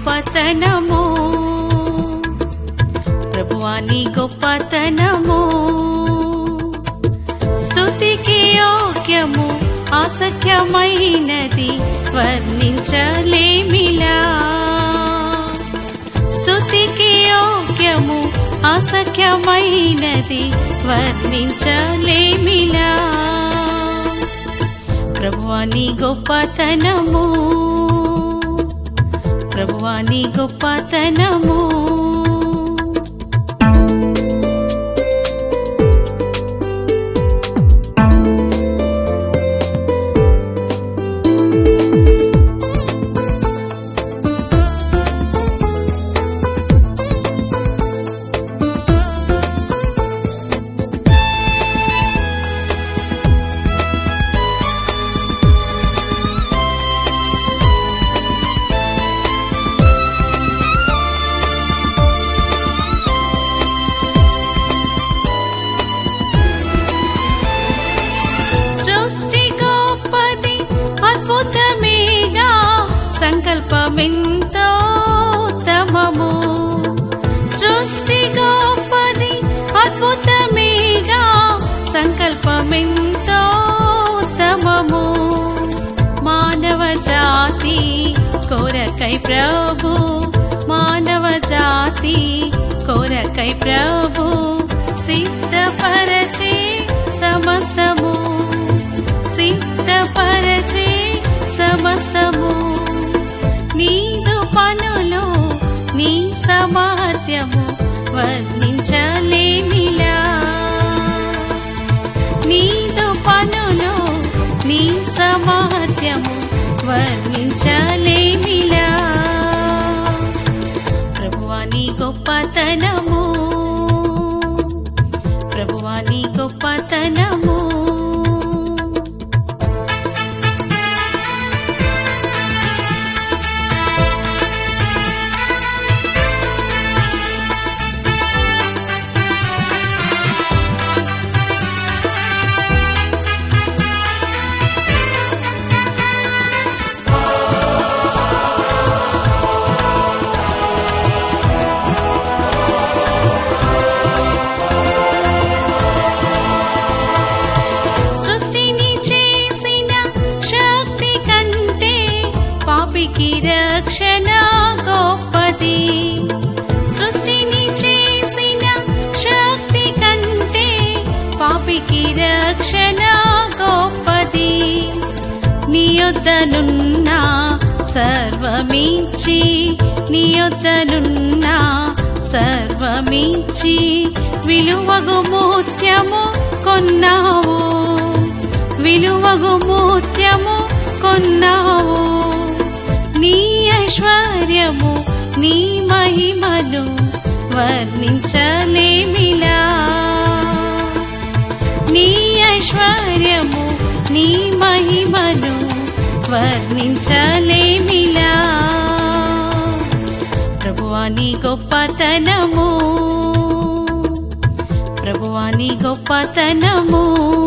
గొప్పతనము ప్రభువా నీ గొప్పతనము స్తుతికి యోగ్యము అసఖ్యమైనది వర్ణించలేమిలా స్తుతికి యోగ్యము అసఖ్యమైనది వర్ణించలేమిలా ప్రభువా నీ గొప్పతనము ప్రభువా నీ గొప్పతనము సృష్టి గొప్పది అద్భుతమేగా సంకల్పమెంతో ఉత్తమము సృష్టి గొప్పది అద్భుతమేగా సంకల్పమెంతో ఉత్తమము మానవ జాతి కోరకై ప్రభు మానవ జాతి కోరకై ప్రభు సిద్ధపరచే సమస్తము సిద్ధపరచే సమస్తము నీదు పనులు నీ సామర్థ్యము వర్ణించలేమిలా నీదు పనులు నీ సామర్థ్యము వర్ణించలేమిలా ప్రభువా నీ గొప్పతనము ప్రభువా నీ గొప్పతనము సృష్టిని చేసిన శక్తి కంటే పాపికి రక్షణ గొప్పది సృష్టిని చేసిన శక్తి కంటే పాపికి రక్షణ గొప్పది నీ యొద్దనున్న సర్వమిచ్చి నీ యొద్దనున్న సర్వమిచ్చి విలువగు ముత్యము కొన్నావు విలువగు ముత్యము కొన్నావు నీ ఐశ్వర్యము నీ మహిమను వర్ణించలేమిలా నీ ఐశ్వర్యము నీ మహిమను వర్ణించలేమిలా ప్రభువా నీ గొప్పతనము ప్రభువా నీ గొప్పతనము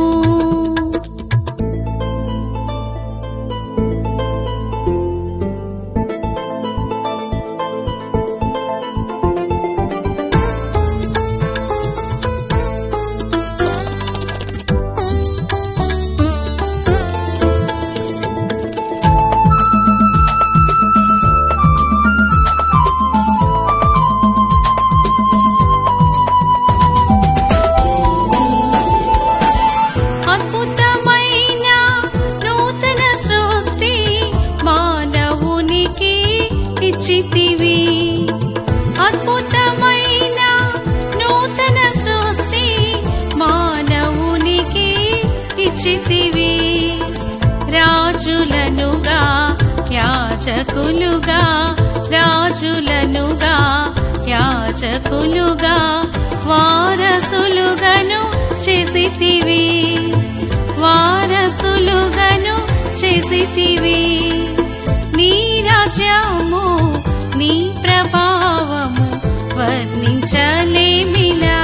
అద్భుతమైన నూతన సృష్టి మానవునికి ఇచ్చితివి అద్భుతమైన నూతన సృష్టి మానవునికి ఇచ్చితివి రాజులనుగా యాజకులుగా రాజులనుగా యాజకులుగా వారసులుగను చేసితివి వారసులుగను చేసితివి నీ రాజ్యము నీ ప్రభావము వర్ణించలేమిలా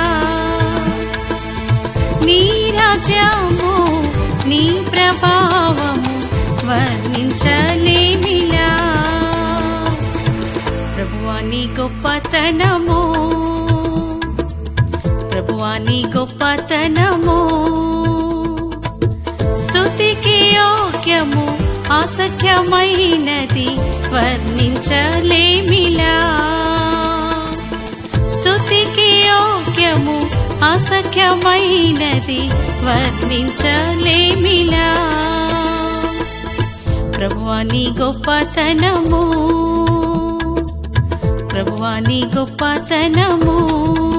నీ రాజ్యము నీ ప్రభావము వర్ణించలేమిలా ప్రభువా నీ గొప్పతనము ప్రభువా నీ గొప్పతనము స్తుతికి యోగ్యము అసఖ్యమైనది వర్ణించలేమిలా స్తుతికి యోగ్యము అసఖ్యమైనది వర్ణించలేమిలా ప్రభువా నీ గొప్పతనము ప్రభువా నీ గొప్పతనము